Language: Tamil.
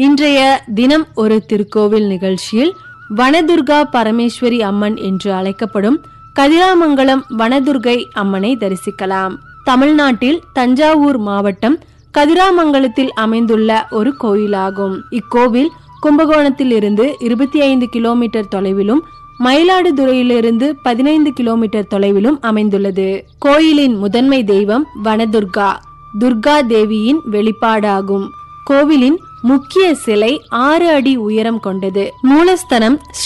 இன்றைய தினம் ஒரு திருக்கோவில் நிகழ்ச்சியில் வனதுர்கா பரமேஸ்வரி அம்மன் என்று அழைக்கப்படும் கதிராமங்கலம் வனதுர்கை அம்மனை தரிசிக்கலாம் தமிழ்நாட்டில் தஞ்சாவூர் மாவட்டம் கதிராமங்கலத்தில் அமைந்துள்ள ஒரு கோயிலாகும் இக்கோவில் கும்பகோணத்தில் இருந்து இருபத்தி ஐந்து கிலோமீட்டர் தொலைவிலும் மயிலாடுதுறையிலிருந்து பதினைந்து கிலோமீட்டர் தொலைவிலும் அமைந்துள்ளது கோயிலின் முதன்மை தெய்வம் வனதுர்கா துர்கா தேவியின் வெளிப்பாடாகும் கோவிலின் முக்கிய சிலை ஆறு அடி உயரம் கொண்டது மூலஸ்தனம்